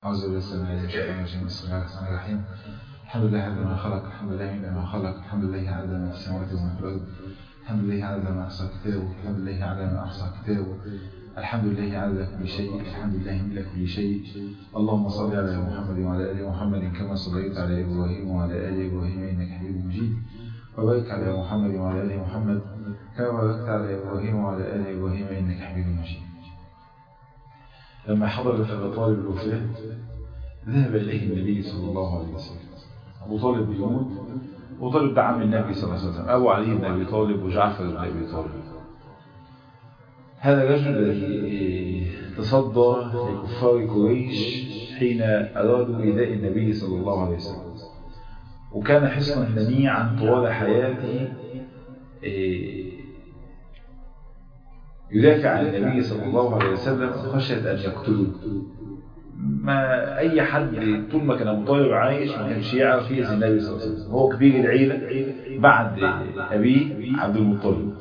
أعوذ بالله السميع العليم من الشيطان الرجيم بسم الله الرحمن الرحيم الحمد لله عدد ما خلق الحمد لله من ما خلق الحمد لله عدد ما في السماوات وما في الأرض الحمد لله عدد ما أحصى كتابه الحمد لله عدد ما أحصى كتابه الحمد لله عدد كل شيء الحمد لله ملء كل شيء اللهم صل على محمد وعلى آل محمد كما صليت على إبراهيم وعلى آل إبراهيم إنك حميد مجيد وبارك على محمد وعلى آل محمد كما باركت على إبراهيم وعلى آل إبراهيم إنك حميد مجيد لما حضرت أبو طالب الوفاة ذهب إليه النبي صلى الله عليه وسلم أبو طالب بيموت أبو طالب ده عم النبي صلى الله عليه وسلم أبو علي بن أبي طالب وجعفر بن أبي طالب هذا الرجل الذي تصدى لكفار قريش حين أرادوا إيذاء النبي صلى الله عليه وسلم وكان حصنا منيعا طوال حياته يدافع عن النبي صلى الله عليه وسلم خشية أن يقتلوه ما أي حد طول ما كان أبو طالب عايش ما كانش يعرف يأذي النبي صلى الله عليه وسلم هو كبير العيلة بعد أبيه عبد المطلب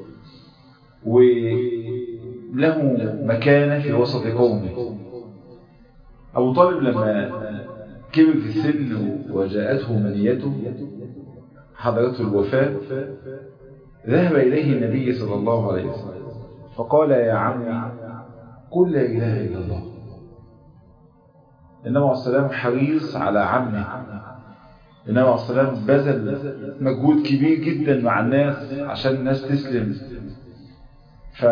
وله مكانة في وسط قومه أبو طالب لما كبر في السن وجاءته منيته حضرته الوفاة ذهب إليه النبي صلى الله عليه وسلم فقال يا عمي قل لا إله إلا الله النبي عليه السلام حريص على عمه النبي عليه السلام بذل مجهود كبير جدا مع الناس عشان الناس تسلم ف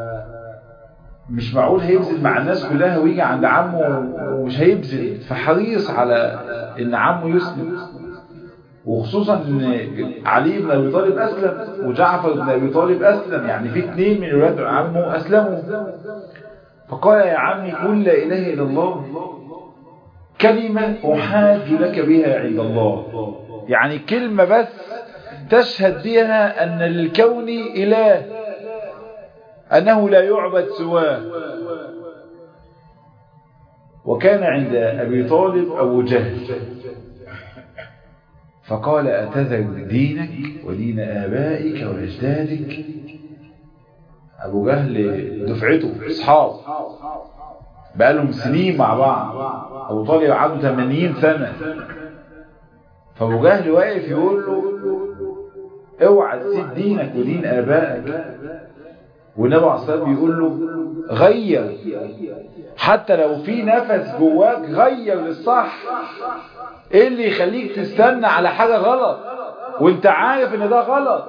مش معقول هيبذل مع الناس كلها ويجي عند عمه ومش هيبذل فحريص على ان عمه يسلم وخصوصا ان علي بن ابي طالب اسلم وجعفر بن ابي طالب اسلم يعني في اثنين من ولاد عمه اسلموا فقال يا عمي قل لا اله الا الله كلمة أحاج لك بها عند الله يعني كلمة بس تشهد بها أن للكون إله أنه لا يعبد سواه وكان عند أبي طالب أبو جهل فقال أتذر دينك ودين آبائك وأجدادك أبو جهل دفعته أصحاب بقالهم سنين مع بعض أبو طالب عنده 80 سنة فأبو جهل واقف يقول له اوعى تسيب دينك ودين آبائك والنبي عليه الصلاة بيقول له غير حتى لو في نفس جواك غير للصح ايه اللي يخليك تستنى على حاجة غلط وانت عارف ان ده غلط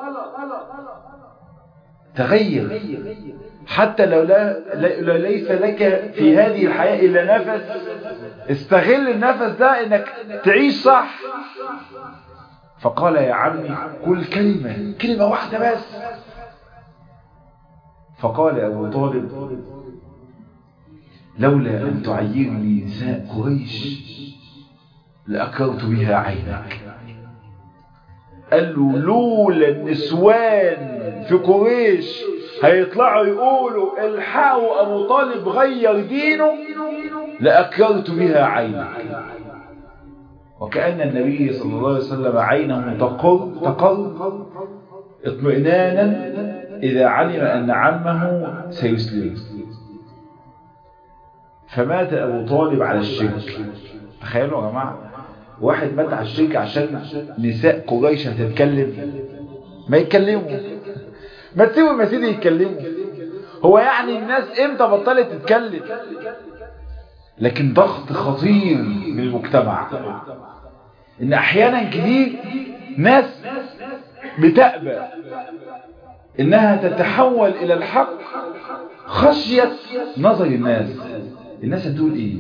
تغير حتى لو لا لو ليس لك في هذه الحياة إلا نفس استغل النفس ده انك تعيش صح فقال يا عمي كل كلمة كلمة واحدة بس فقال أبو طالب لولا أن تعيرني نساء قريش لأكرت بها عينك قال له لولا النسوان في قريش هيطلعوا يقولوا الحقوا أبو طالب غير دينه لأكرت بها عينك وكأن النبي صلى الله عليه وسلم عينه تقر تقر اطمئنانا إذا علم أن عمه سيسلم فمات أبو طالب على الشرك تخيلوا يا جماعة واحد مات على الشرك عشان نساء قريش هتتكلم ما يتكلموا ما تسيبوا يا سيدي يتكلموا هو يعني الناس امتى بطلت تتكلم لكن ضغط خطير من المجتمع ان احيانا كتير ناس بتأبى انها تتحول الى الحق خشية نظر الناس الناس هتقول ايه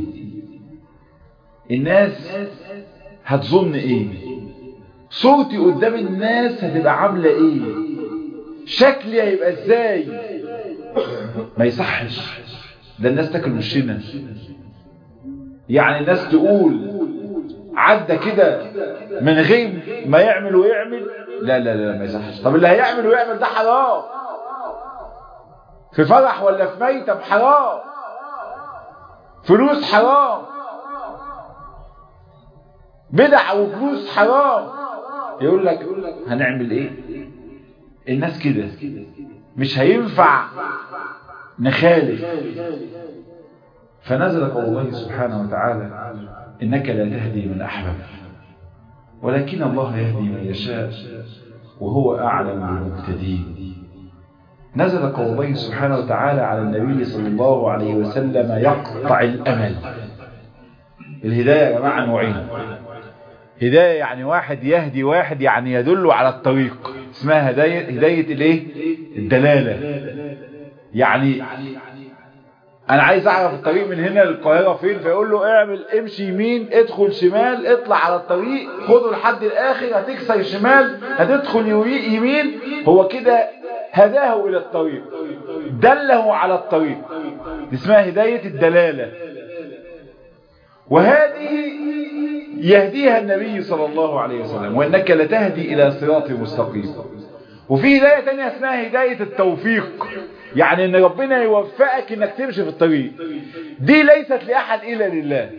الناس هتظن ايه صورتي قدام الناس هتبقى عاملة ايه شكلي هيبقى ازاي ما يصحش ده الناس تاكل وشنا يعني الناس تقول عدى كده من غير ما يعمل ويعمل لا لا لا ما يصحش طب اللي هيعمل ويعمل ده حرام في فرح ولا في ميتة حرام فلوس حرام بدع وفلوس حرام يقول لك هنعمل ايه الناس كده مش هينفع نخالف فنزل قول الله سبحانه وتعالى إنك لا تهدي من أحبب ولكن الله يهدي من يشاء وهو أعلم بالمهتدين نزل قول الله سبحانه وتعالى على النبي صلى الله عليه وسلم يقطع الأمل الهداية يا جماعة نوعين هداية يعني واحد يهدي واحد يعني يدل على الطريق اسمها هداية, هداية الايه الدلالة يعني انا عايز اعرف الطريق من هنا للقاهرة فين فيقول له اعمل امشي يمين ادخل شمال اطلع على الطريق خده لحد الاخر هتكسر شمال هتدخل يمين هو كده هداه الى الطريق دله على الطريق اسمها هداية الدلالة وهذه يهديها النبي صلى الله عليه وسلم وانك لتهدي الى صراط مستقيم وفي هداية تانية اسمها هداية التوفيق يعني ان ربنا يوفقك انك تمشي في الطريق دي ليست لأحد إلا لله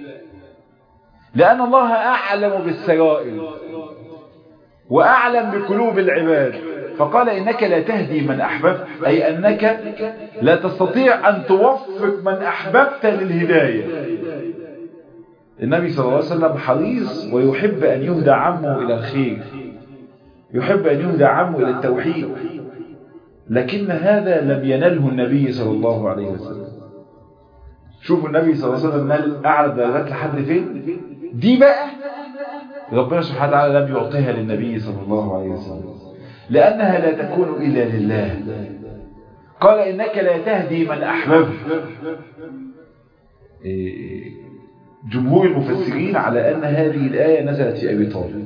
لأن الله أعلم بالسرائر وأعلم بقلوب العباد فقال إنك لا تهدي من أحببت أي أنك لا تستطيع أن توفق من أحببت للهداية النبي صلى الله عليه وسلم حريص ويحب أن يهدى عمه إلى الخير يحب أن يهدى عمه إلى التوحيد لكن هذا لم ينله النبي صلى الله عليه وسلم شوفوا النبي صلى الله عليه وسلم نال أعلى درجات لحد فين دي بقى ربنا سبحانه وتعالى لم يعطيها للنبي صلى الله عليه وسلم لأنها لا تكون إلا لله قال إنك لا تهدي من أحببت جمهور المفسرين على أن هذه الآية نزلت في أبي طالب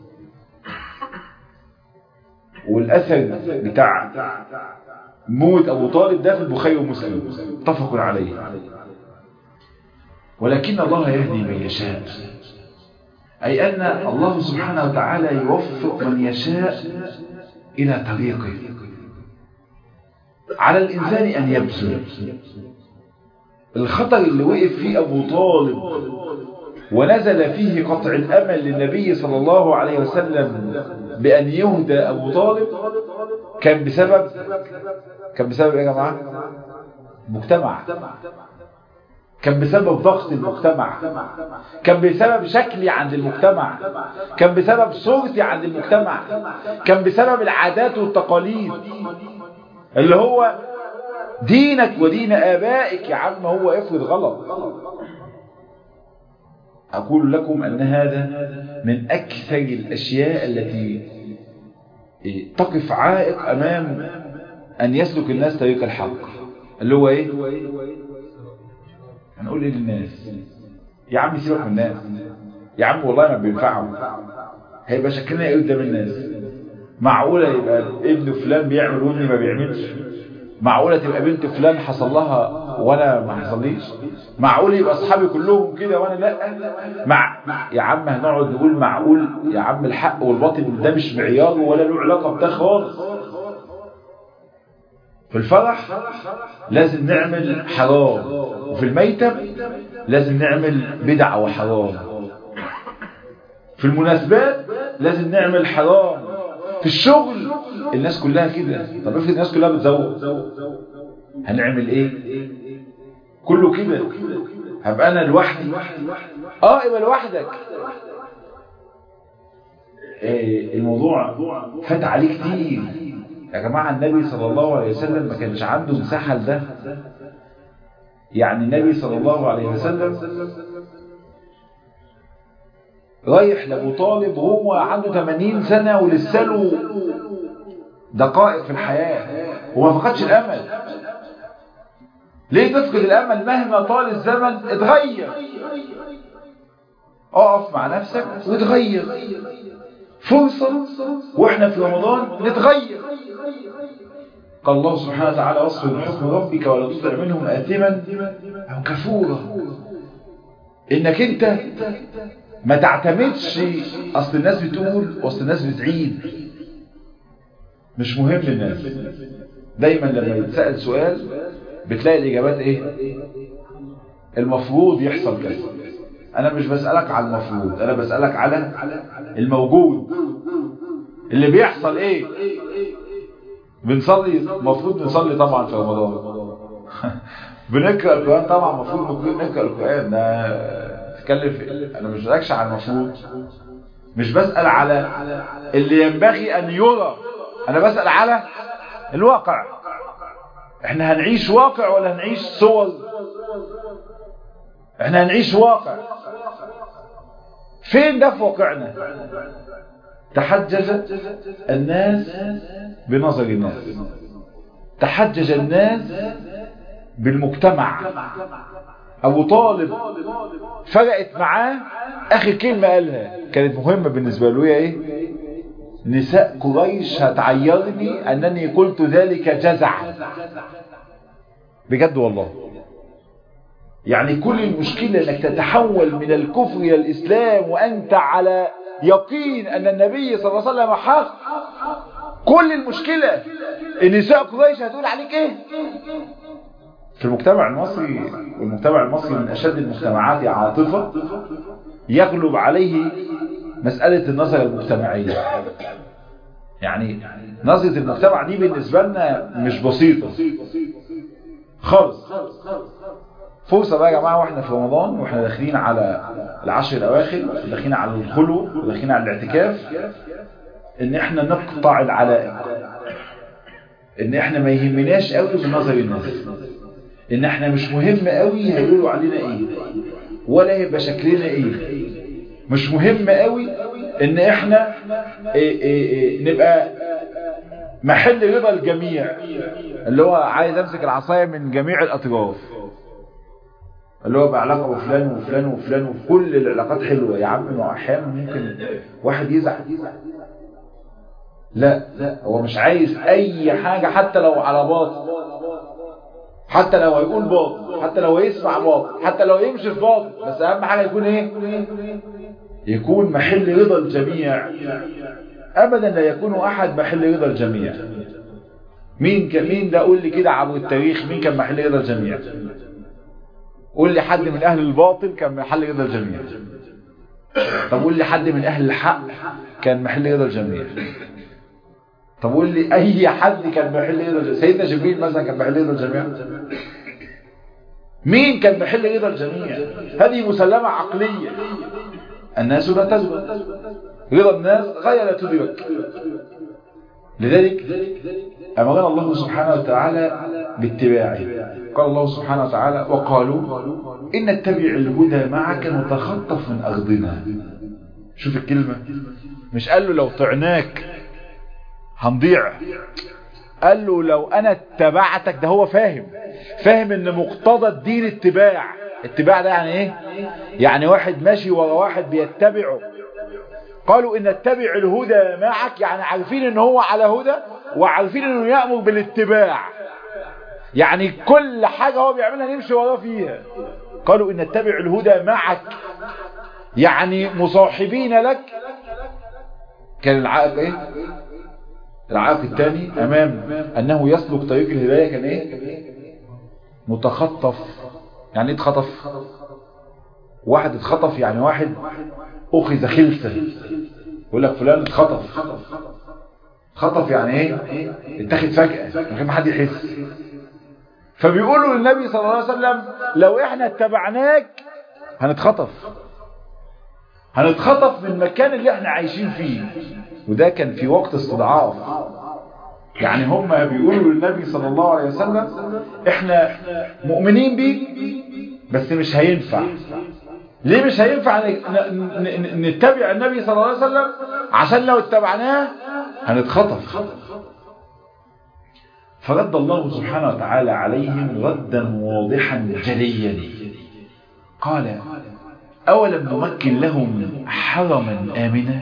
والأثر بتاع موت أبو طالب ده في البخاري ومسلم اتفق عليه ولكن الله يهدي من يشاء أي أن الله سبحانه وتعالى يوفق من يشاء إلى طريقه على الإنسان أن يبذل الخطر اللي وقف فيه أبو طالب ونزل فيه قطع الأمل للنبي صلى الله عليه وسلم بأن يهدى أبو طالب كان بسبب كان بسبب إيه يا جماعة مجتمع كان بسبب ضغط المجتمع كان بسبب شكلي عند المجتمع كان بسبب صورتي عند المجتمع كان بسبب العادات والتقاليد اللي هو دينك ودين آبائك يا عم هو افرض غلط أقول لكم أن هذا من أكثر الأشياء التي تقف عائق أمام أن يسلك الناس طريق الحق اللي هو إيه هنقول إيه للناس يا عم سيبك من الناس يا عم والله ما بينفعهم هيبقى شكلنا ايه قدام الناس معقولة يبقى ابن فلان بيعمل وابني ما بيعملش معقولة تبقى بنت فلان حصل لها وانا ما حصليش معقول يبقى اصحابي كلهم كده وانا لا مع يا عم هنقعد نقول معقول يا عم الحق والباطل ده مش معيار ولا له علاقة بده خالص في الفرح لازم نعمل حرام وفي الميتم لازم نعمل بدع وحرام في المناسبات لازم نعمل حرام في الشغل الناس كلها كده طب افرض الناس كلها بتزوق هنعمل ايه كله كده هبقى انا لوحدي اه يبقى لوحدك إيه الموضوع فات عليه كتير يا جماعة النبي صلى الله عليه وسلم ما كانش عنده مساحة لده يعني النبي صلى الله عليه وسلم رايح لابو طالب وهو عنده 80 سنة ولسه له دقائق في الحياة وما فقدش الأمل ليه تفقد الأمل مهما طال الزمن اتغير اقف مع نفسك وتغير فرصة واحنا في رمضان نتغير قال الله سبحانه وتعالى واصبر بحكم ربك ولا تطع منهم آثما أو كفورا إنك أنت ما تعتمدش أصل الناس بتقول وأصل الناس بتعيد مش مهم للناس دايما لما يتسأل سؤال بتلاقي الإجابات إيه المفروض يحصل كذا أنا مش بسألك على المفروض أنا بسألك على الموجود اللي بيحصل إيه بنصلي المفروض نصلي طبعا في رمضان بنقرا القران طبعا المفروض نقرا القران ده تتكلم انا مش بسالكش على المفروض مش بسال على اللي ينبغي ان يرى انا بسال على الواقع احنا هنعيش واقع ولا هنعيش صور احنا هنعيش واقع فين ده في واقعنا تحجج الناس بنظر الناس تحجج الناس بالمجتمع ابو طالب فرقت معاه اخر كلمة قالها كانت مهمة بالنسبة له هي ايه نساء قريش هتعيرني انني قلت ذلك جزعا بجد والله يعني كل المشكلة انك تتحول من الكفر الى الاسلام وانت على يقين ان النبي صلى الله عليه وسلم حق كل المشكلة النساء قريش هتقول عليك ايه في المجتمع المصري والمجتمع المصري من اشد المجتمعات عاطفة يغلب عليه مسألة النظرة المجتمعية يعني نظرة المجتمع دي بالنسبة لنا مش بسيطة خالص فرصة بقى يا جماعة واحنا في رمضان واحنا داخلين على العشر الاواخر داخلين على الخلو وداخلين على الاعتكاف ان احنا نقطع العلائق ان احنا ما يهمناش قوي من نظر الناس ان احنا مش مهم قوي هيقولوا علينا ايه ولا يبقى شكلنا ايه مش مهم قوي ان احنا إيه إيه إيه نبقى محل رضا الجميع اللي هو عايز امسك العصاية من جميع الاطراف اللي هو بعلاقة بفلان وفلان وفلان وفي كل العلاقات حلوة يا عم ما احيانا ممكن واحد يزعل لا لا هو مش عايز اي حاجة حتى لو على باطل حتى لو هيقول باطل حتى لو يسمع باطل حتى لو يمشي في باطل بس اهم حاجة يكون ايه يكون محل رضا الجميع ابدا لا يكون احد محل رضا الجميع مين كان مين ده قول لي كده عبر التاريخ مين كان محل رضا الجميع قول لي حد من اهل الباطل كان محل رضا الجميع طب قول لي حد من اهل الحق كان محل رضا الجميع طب قول لي اي حد كان محل رضا الجميع سيدنا جبريل مثلا كان محل رضا الجميع مين كان محل رضا الجميع هذه مسلمة عقلية الناس لا تزول رضا الناس غاية لا تدرك لذلك أمرنا الله سبحانه وتعالى باتباعه قال الله سبحانه وتعالى وقالوا إن نتبع الهدى معك نتخطف من أرضنا شوف الكلمة مش قال له لو طعناك هنضيع قال له لو أنا اتبعتك ده هو فاهم فاهم ان مقتضى الدين اتباع اتباع ده يعني ايه يعني واحد ماشي ورا واحد بيتبعه قالوا ان نتبع الهدى معك يعني عارفين ان هو على هدى وعارفين انه يأمر بالاتباع يعني كل حاجة هو بيعملها نمشي وراه فيها قالوا ان نتبع الهدى معك يعني مصاحبين لك كان العائق ايه العائق الثاني امام انه يسلك طريق الهداية كان ايه متخطف يعني ايه اتخطف واحد اتخطف يعني واحد اخذ خلسة يقول لك فلان اتخطف خطف يعني ايه اتخذ فجأة من غير ما حد يحس فبيقولوا للنبي صلى الله عليه وسلم لو احنا اتبعناك هنتخطف هنتخطف من المكان اللي احنا عايشين فيه وده كان في وقت استضعاف يعني هم بيقولوا للنبي صلى الله عليه وسلم احنا مؤمنين بيك بس مش هينفع ليه مش هينفع نتبع النبي صلى الله عليه وسلم عشان لو اتبعناه هنتخطف فرد الله سبحانه وتعالى عليهم ردا واضحا جليا قال أولم نمكن لهم حرما آمنا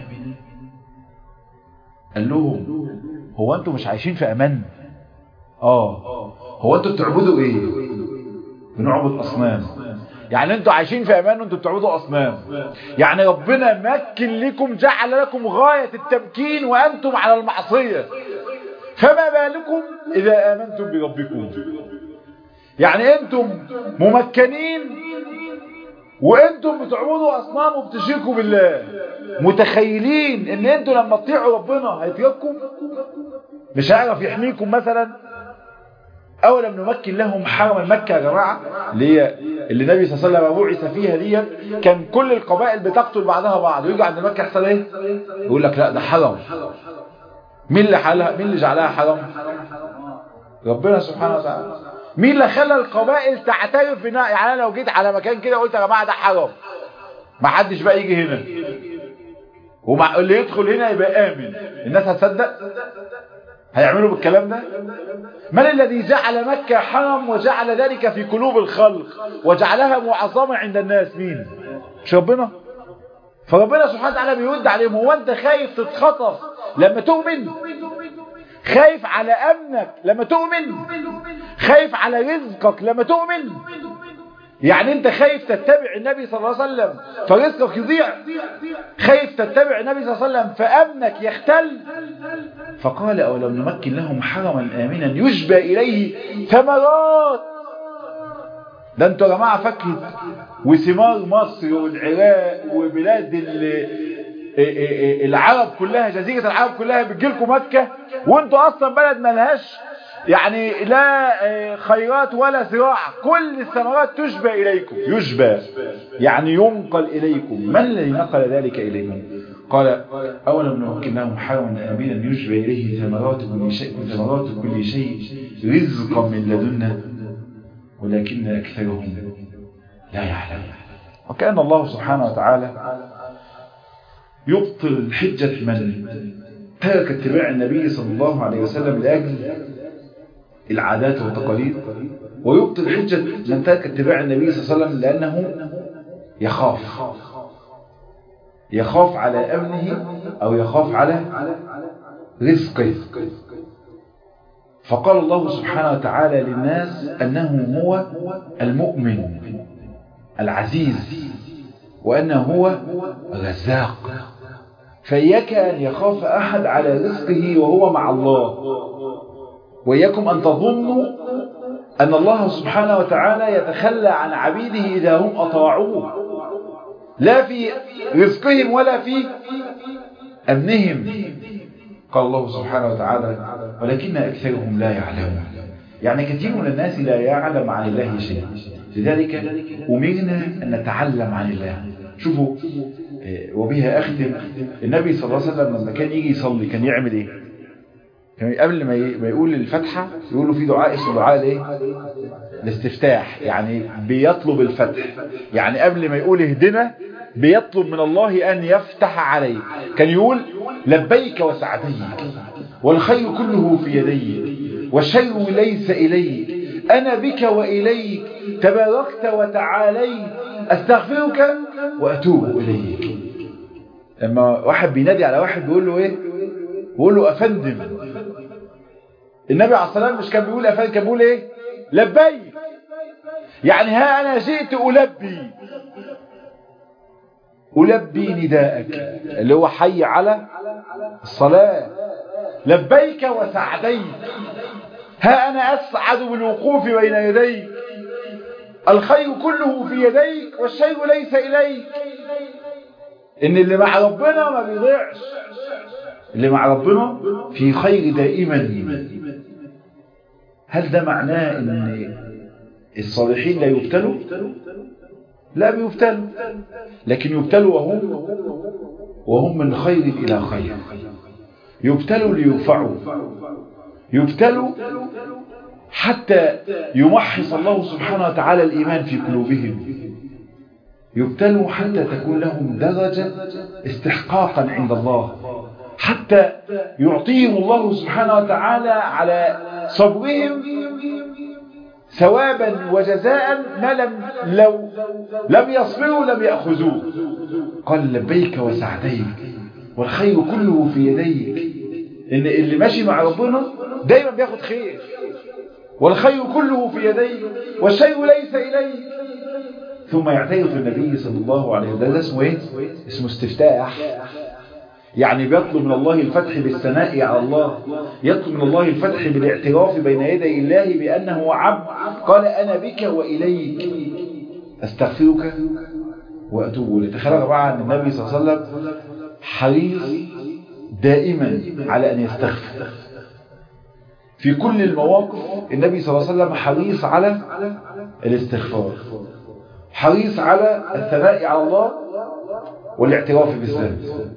قال لهم هو أنتم مش عايشين في أمان آه هو أنتم بتعبدوا إيه بنعبد أصنام يعني أنتم عايشين في أمان وأنتم بتعبدوا أصنام يعني ربنا مكن لكم جعل لكم غاية التمكين وأنتم على المعصية فما بالكم إذا آمنتم بربكم يعني أنتم ممكنين وانتم بتعبدوا اصنام وبتشركوا بالله متخيلين ان انتم لما تطيعوا ربنا هيطيعكم مش هيعرف يحميكم مثلا أولم نمكن لهم حرما مكة يا جماعة اللي هي اللي النبي صلى الله عليه وسلم بعث فيها دي كان كل القبائل بتقتل بعضها بعض ويجي عند مكة يحصل ايه يقول لك لا ده حرم مين اللي حلها مين اللي جعلها حرم ربنا سبحانه وتعالى مين اللي خلى القبائل تعترف بناء يعني انا لو جيت على مكان كده قلت يا جماعه ده حرام ما حدش بقى يجي هنا ومع اللي يدخل هنا يبقى امن الناس هتصدق هيعملوا بالكلام ده من الذي جعل مكة حرم وجعل ذلك في قلوب الخلق وجعلها معظمة عند الناس مين مش ربنا فربنا سبحانه وتعالى بيرد عليهم هو انت خايف تتخطف لما تؤمن خايف على امنك لما تؤمن خايف على رزقك لما تؤمن يعني انت خايف تتبع النبي صلى الله عليه وسلم فرزقك يضيع خايف تتبع النبي صلى الله عليه وسلم فامنك يختل فقال اولم نمكن لهم حرما امنا يشبى اليه ثمرات ده انتوا يا جماعه فاكره وثمار مصر والعراق وبلاد العرب كلها جزيره العرب كلها بتجيلكم مكه وانتوا اصلا بلد ملهاش يعني لا خيرات ولا زراعة كل الثمرات تشبى إليكم يشبى يعني ينقل إليكم من الذي نقل ذلك إليكم قال أولم نمكن لهم حرما آمنا يشبى إليه ثمرات كل شيء ثمرات كل شيء رزقا من لدنا ولكن أكثرهم لا يعلم وكأن الله سبحانه وتعالى يبطل حجة من ترك اتباع النبي صلى الله عليه وسلم لأجل العادات والتقاليد ويبطل حجة من ترك اتباع النبي صلى الله عليه وسلم لأنه يخاف يخاف على أمنه أو يخاف على رزقه فقال الله سبحانه وتعالى للناس أنه هو المؤمن العزيز وأنه هو الرزاق فإياك أن يخاف أحد على رزقه وهو مع الله وإياكم أن تظنوا أن الله سبحانه وتعالى يتخلى عن عبيده إذا هم أطاعوه لا في رزقهم ولا في أمنهم قال الله سبحانه وتعالى ولكن أكثرهم لا يعلمون يعني كثير من الناس لا يعلم عن الله شيء لذلك أمرنا أن نتعلم عن الله شوفوا وبها أختم النبي صلى الله عليه وسلم لما كان يجي يصلي كان يعمل إيه كان قبل ما يقول الفتحة يقولوا في دعاء اسمه دعاء الايه الاستفتاح يعني بيطلب الفتح يعني قبل ما يقول اهدنا بيطلب من الله أن يفتح عليه كان يقول لبيك وسعديك والخير كله في يديك والشيء ليس إليك أنا بك وإليك تباركت وتعاليت أستغفرك وأتوب إليك لما واحد بينادي على واحد بيقول له إيه بيقول له أفندم النبي عليه الصلاة والسلام مش كان بيقول أفندم كان بيقول إيه لبيك يعني ها أنا جئت ألبي ألبي نداءك اللي هو حي على الصلاة لبيك وسعديك ها أنا أسعد بالوقوف بين يديك الخير كله في يديك والشيء ليس إليك إن اللي مع ربنا ما بيضيعش اللي مع ربنا في خير دائما هل ده معناه ان الصالحين لا يبتلوا لا بيبتلوا لكن يبتلوا وهم وهم من خير إلى خير يبتلوا لينفعوا يبتلوا حتى يمحص الله سبحانه وتعالى الإيمان في قلوبهم يبتلوا حتى تكون لهم درجة استحقاقا عند الله حتى يعطيهم الله سبحانه وتعالى على صبرهم ثوابا وجزاء ما لم لو لم يصبروا لم يأخذوه قال لبيك وسعديك والخير كله في يديك ان اللي ماشي مع ربنا دايما بياخد خير والخير كله في يديك والشيء ليس إليك ثم يعترف النبي صلى الله عليه وسلم ده اسمه ايه اسمه استفتاح يعني بيطلب من الله الفتح بالثناء على الله يطلب من الله الفتح بالاعتراف بين يدي الله بأنه عبد قال أنا بك وإليك أستغفرك وأتوب إليك تخيل طبعا أن النبي صلى الله عليه وسلم حريص دائما على أن يستغفر في كل المواقف النبي صلى الله عليه وسلم حريص على الاستغفار حريص على الثناء على الله والاعتراف بالذنب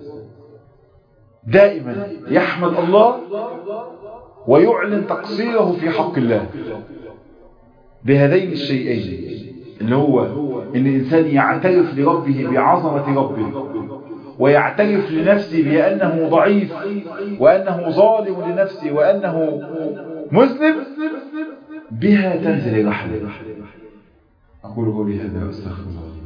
دائما يحمد الله ويعلن تقصيره في حق الله بهذين الشيئين اللي هو ان الانسان يعترف لربه بعظمة ربه ويعترف لنفسه بأنه ضعيف وأنه ظالم لنفسه وأنه مذنب بها تنزل الرحمة أقول قولي هذا وأستغفر الله